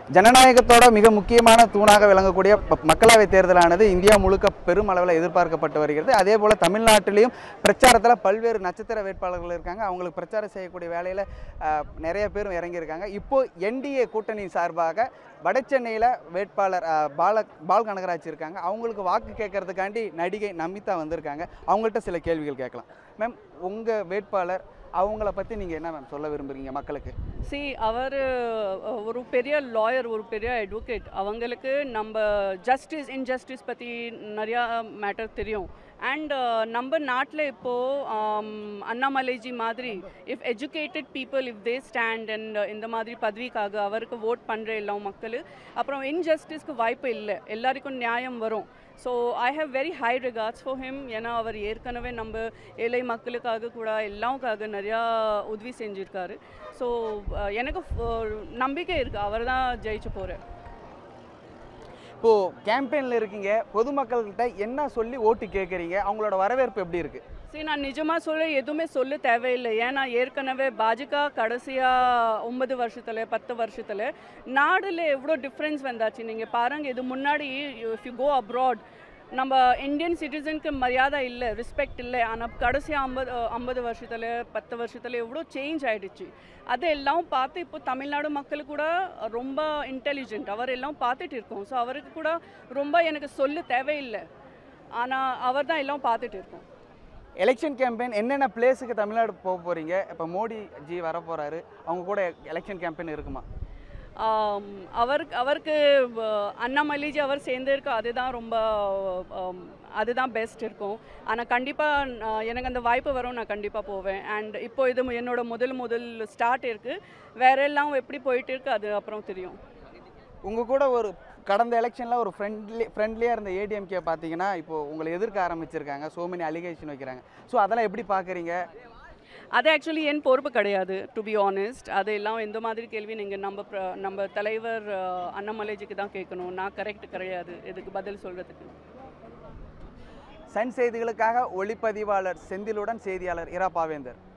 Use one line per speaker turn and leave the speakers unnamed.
ஜனநாயகத்தோட மிக முக்கியமான தூணாக விளங்கக்கூடிய ப- மக்களவை தேர்தலானது இந்தியா முழுக்க பெரும் அளவில் எதிர்பார்க்கப்பட்டு வருகிறது அதே போல் தமிழ்நாட்டிலையும் பிரச்சாரத்தில் பல்வேறு நட்சத்திர வேட்பாளர்கள் இருக்காங்க அவங்களுக்கு பிரச்சாரம் செய்யக்கூடிய வேலையில் நிறைய பேரும் இறங்கியிருக்காங்க இப்போ என்டிஏ கூட்டணி சார்பாக வடசென்னையில் வேட்பாளர் அஹ், பால பால் கனகராஜ் இருக்காங்க அவங்களுக்கு வாக்கு கேட்கறதுக்காண்டி நடிகை நமிதா வந்திருக்காங்க அவங்கள்ட்ட சில கேள்விகள் கேட்கலாம் மேம் உங்கள் வேட்பாளர் அவங்கள பற்றி நீங்கள் என்ன மேம் சொல்ல விரும்புறீங்க மக்களுக்கு
சி அவர் ஒரு பெரிய லாயர் ஒரு பெரிய அட்வொகேட் அவங்களுக்கு நம்ம ஜஸ்டிஸ் இன்ஜஸ்டிஸ் பற்றி நிறையா மேட்டர் தெரியும் அண்ட் நம்ம நாட்டில் இப்போது அண்ணாமலைஜி மாதிரி if educated people if they stand and இந்த மாதிரி பதவிக்காக அவருக்கு ஓட் பண்ணுற எல்லா மக்கள் அப்புறம் இன்ஜஸ்டிஸ்க்கு வாய்ப்பு இல்லை எல்லாருக்கும் நியாயம் வரும் so I have very high regards for him ஏன்னா அவர் ஏற்கனவே நம்ம ஏழை மக்களுக்காக கூட எல்லாவுக்காக நிறையா உதவி செஞ்சுருக்காரு ஸோ எனக்கு ஃப- நம்பிக்கை இருக்குது அவர் தான் ஜெயிச்சு போகிறார்
இப்போது கேம்பெயினில் இருக்கீங்க பொதுமக்கள்கிட்ட என்ன சொல்லி ஓட்டு கேட்குறீங்க அவங்களோட வரவேற்பு எப்படி இருக்குது
சரி நான் நிஜமாக சொல்ல எதுவுமே சொல்ல தேவையில்லை ஏன்னா ஏற்கனவே பாஜக கடைசியாக ஒன்பது வருஷத்தில் பத்து வருஷத்தில் நாடில் எவ்வளோ டிஃப்ரென்ஸ் வந்தாச்சு நீங்கள் பாருங்க இது முன்னாடி இஃப் யூ கோ அப்ராட் நம்ம இந்தியன் சிட்டிசனுக்கு மரியாதை இல்லை ரெஸ்பெக்ட் இல்லை ஆனால் கடைசி ஐம்பது ஐம்பது வருஷத்தில் பத்து வருஷத்தில் எவ்வளோ சேஞ்ச் ஆயிடுச்சு அதெல்லாம் பார்த்து இப்போ தமிழ்நாடு மக்கள் கூட ரொம்ப இன்டெலிஜென்ட் அவர் எல்லாம் பார்த்துட்டு இருக்கோம் ஸோ அவருக்கு கூட ரொம்ப எனக்கு சொல்ல தேவையில்லை ஆனால் அவர் தான் எல்லாம் பார்த்துட்டு இருக்கோம்
எலெக்ஷன் கேம்பெயின் என்னென்ன பிளேஸுக்கு தமிழ்நாடு போக போகிறீங்க இப்போ மோடி ஜி வர போகிறாரு அவங்க கூட எலெக்ஷன் கேம்பெயின் இருக்குமா
ஆம், அவருக்கு அவருக்கு அஹ், அண்ணாமலைஜி அவர் சேர்ந்திருக்கு அதுதான் ரொம்ப ஆம், அதுதான் பெஸ்ட் இருக்கும் ஆனால் கண்டிப்பாக எனக்கு அந்த வாய்ப்பு வரும் நான் கண்டிப்பாக போவேன் அண்ட் இப்போ இது என்னோட முதல் முதல் ஸ்டார்ட் இருக்குது வேற எல்லாம் எப்படி போயிட்டு இருக்கு அது அப்புறம் தெரியும்
உங்கள் கூட ஒரு கடந்த எலெக்ஷனில் ஒரு ஃப்ரெண்ட்லி ஃப்ரெண்ட்லியாக இருந்த ஏடிஎம்கே பார்த்தீங்கன்னா இப்போ உங்களை எதிர்க்க ஆரம்பிச்சிருக்காங்க so many அலிகேஷன் வைக்கிறாங்க ஸோ அதெல்லாம் எப்படி பார்க்குறீங்க
அது ஆக்சுவலி என் பொறுப்பு கிடையாது டு பி ஆனஸ்ட் அது எல்லாம் எந்த மாதிரி கேள்வி நீங்கள் நம்ம பிர- நம்ம தலைவர் அஹ், அண்ணாமலைஜிக்கு தான் கேட்கணும் நான் கரெக்ட் கிடையாது இதுக்கு பதில் சொல்கிறதுக்கு
சன் செய்திகளுக்காக ஒளிப்பதிவாளர் செந்திலுடன் செய்தியாளர் இரா பாவேந்தர்